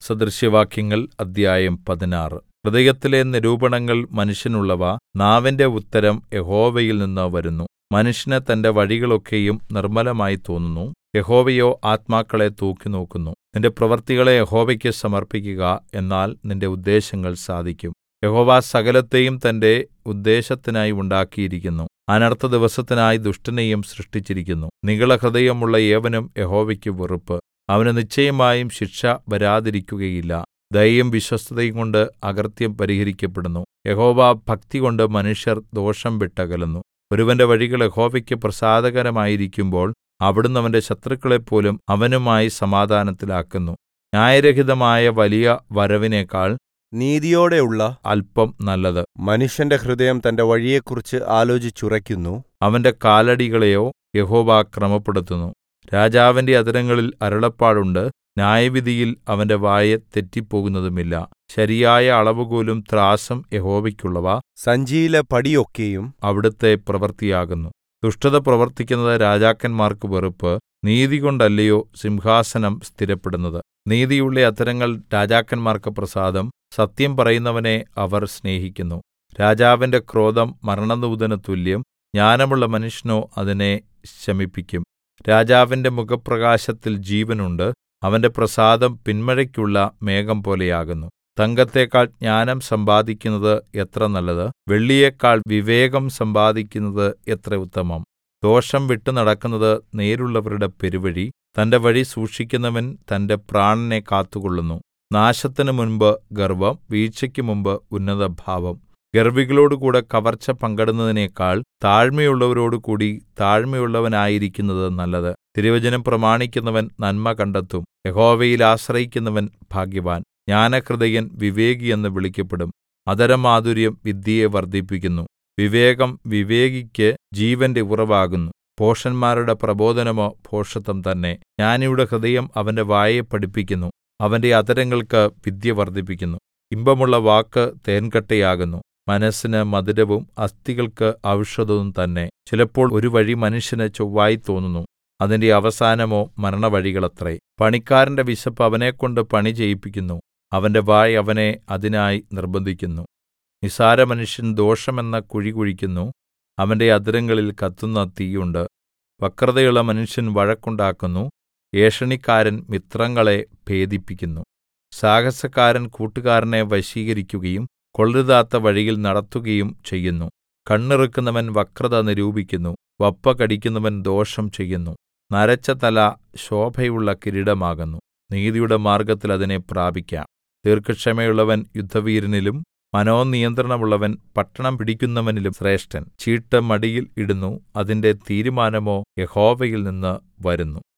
സദൃശവാക്യങ്ങൾ അദ്ധ്യായം പതിനാറ് ഹൃദയത്തിലെ നിരൂപണങ്ങൾ മനുഷ്യനുള്ളവ നാവിന്റെ ഉത്തരം യഹോവയിൽ നിന്ന് വരുന്നു മനുഷ്യന് തന്റെ വഴികളൊക്കെയും നിർമ്മലമായി തോന്നുന്നു യഹോവയോ ആത്മാക്കളെ തൂക്കിനോക്കുന്നു നിന്റെ പ്രവൃത്തികളെ യഹോവയ്ക്ക് സമർപ്പിക്കുക എന്നാൽ നിന്റെ ഉദ്ദേശ്യങ്ങൾ സാധിക്കും യഹോവ സകലത്തെയും തന്റെ ഉദ്ദേശ്യത്തിനായി ഉണ്ടാക്കിയിരിക്കുന്നു അനർത്ഥദിവസത്തിനായി ദുഷ്ടനെയും സൃഷ്ടിച്ചിരിക്കുന്നു നിഗളഹൃദയമുള്ള ഏവനും യഹോവയ്ക്ക് വെറുപ്പ് അവന് നിശ്ചയമായും ശിക്ഷ വരാതിരിക്കുകയില്ല ദയയും വിശ്വസ്തതയും കൊണ്ട് അകൃത്യം പരിഹരിക്കപ്പെടുന്നു യഹോവ ഭക്തികൊണ്ട് മനുഷ്യർ ദോഷം വിട്ടകലുന്നു ഒരുവന്റെ വഴികൾ യഹോവയ്ക്ക് പ്രസാദകരമായിരിക്കുമ്പോൾ അവിടുന്ന് അവന്റെ ശത്രുക്കളെപ്പോലും അവനുമായി സമാധാനത്തിലാക്കുന്നു ന്യായരഹിതമായ വലിയ വരവിനേക്കാൾ നീതിയോടെയുള്ള അല്പം നല്ലത് മനുഷ്യന്റെ ഹൃദയം തന്റെ വഴിയെക്കുറിച്ച് ആലോചിച്ചുറയ്ക്കുന്നു അവന്റെ കാലടികളെയോ യഹോവ ക്രമപ്പെടുത്തുന്നു രാജാവിന്റെ അധരങ്ങളിൽ അരുളപ്പാടുണ്ട് ന്യായവിധിയിൽ അവന്റെ വായ് തെറ്റിപ്പോകുന്നതുമില്ല ശരിയായ അളവുകോലും ത്രാസും യഹോവയ്ക്കുള്ളവ സഞ്ചിയിലെ പടിയൊക്കെയും അവിടുത്തെ പ്രവൃത്തിയാകുന്നു ദുഷ്ടത പ്രവർത്തിക്കുന്നത് രാജാക്കന്മാർക്ക് വെറുപ്പ് നീതികൊണ്ടല്ലയോ സിംഹാസനം സ്ഥിരപ്പെടുന്നത് നീതിയുള്ള അധരങ്ങൾ രാജാക്കന്മാർക്ക് പ്രസാദം സത്യം പറയുന്നവനെ അവർ സ്നേഹിക്കുന്നു രാജാവിന്റെ ക്രോധം മരണദൂതന് തുല്യം ജ്ഞാനമുള്ള മനുഷ്യനോ അതിനെ ശമിപ്പിക്കും രാജാവിന്റെ മുഖപ്രകാശത്തിൽ ജീവനുണ്ട് അവന്റെ പ്രസാദം പിന്മഴയ്ക്കുള്ള മേഘം പോലെയാകുന്നു തങ്കത്തേക്കാൾ ജ്ഞാനം സമ്പാദിക്കുന്നത് എത്ര നല്ലത് വെള്ളിയേക്കാൾ വിവേകം സമ്പാദിക്കുന്നത് എത്ര ഉത്തമം ദോഷം വിട്ടുനടക്കുന്നത് നേരുള്ളവരുടെ പെരുവഴി തന്റെ വഴി സൂക്ഷിക്കുന്നവൻ തന്റെ പ്രാണനെ കാത്തുകൊള്ളുന്നു നാശത്തിന് മുൻപ് ഗർവ്വം വീഴ്ചയ്ക്ക് മുമ്പ് ഉന്നതഭാവം ഗർവ്വികളോടുകൂടെ കവർച്ച പങ്കിടുന്നതിനേക്കാൾ താഴ്മയുള്ളവരോടുകൂടി താഴ്മയുള്ളവനായിരിക്കുന്നത് നല്ലത് തിരുവചനം പ്രമാണിക്കുന്നവൻ നന്മ കണ്ടെത്തും യഹോവയിൽ ആശ്രയിക്കുന്നവൻ ഭാഗ്യവാൻ ജ്ഞാനഹൃദയൻ വിവേകി എന്ന് വിളിക്കപ്പെടും അധരമാധുര്യം വിദ്യയെ വർദ്ധിപ്പിക്കുന്നു വിവേകം വിവേകിക്ക് ജീവന്റെ ഉറവാകുന്നു ഭോഷന്മാരുടെ പ്രബോധനമോ ഭോഷത്വം തന്നെ ജ്ഞാനിയുടെ ഹൃദയം അവന്റെ വായെ പഠിപ്പിക്കുന്നു അവന്റെ അധരങ്ങൾക്ക് വിദ്യ വർദ്ധിപ്പിക്കുന്നു ഇമ്പമുള്ള വാക്ക് തേൻകട്ടയാകുന്നു മനസ്സിന് മധുരവും അസ്ഥികൾക്ക് ഔഷധവും തന്നെ ചിലപ്പോൾ ഒരു വഴി മനുഷ്യന് ചൊവ്വായി തോന്നുന്നു അതിന്റെ അവസാനമോ മരണവഴികളത്രേ പണിക്കാരന്റെ വിശപ്പ് അവനെക്കൊണ്ട് പണി ചെയ്യിപ്പിക്കുന്നു അവന്റെ വായ് അവനെ അതിനായി നിർബന്ധിക്കുന്നു നിസ്സാരമനുഷ്യൻ ദോഷമെന്ന കുഴി കുഴിക്കുന്നു അവന്റെ അധരങ്ങളിൽ കത്തുന്ന തീയുണ്ട് വക്രതയുള്ള മനുഷ്യൻ വഴക്കുണ്ടാക്കുന്നു ഏഷണിക്കാരൻ മിത്രങ്ങളെ ഭേദിപ്പിക്കുന്നു സാഹസക്കാരൻ കൂട്ടുകാരനെ വശീകരിക്കുകയും കൊള്ളരുതാത്ത വഴിയിൽ നടത്തുകയും ചെയ്യുന്നു കണ്ണിറുക്കുന്നവൻ വക്രത നിരൂപിക്കുന്നു വപ്പ കടിക്കുന്നവൻ ദോഷം ചെയ്യുന്നു നരച്ച തല ശോഭയുള്ള കിരീടമാകുന്നു നീതിയുടെ മാർഗ്ഗത്തിൽ അതിനെ പ്രാപിക്കാം ദീർഘക്ഷമയുള്ളവൻ യുദ്ധവീരനിലും മനോനിയന്ത്രണമുള്ളവൻ പട്ടണം പിടിക്കുന്നവനിലും ശ്രേഷ്ഠൻ ചീട്ട് മടിയിൽ ഇടുന്നു അതിന്റെ തീരുമാനമോ യഹോവയിൽ നിന്ന് വരുന്നു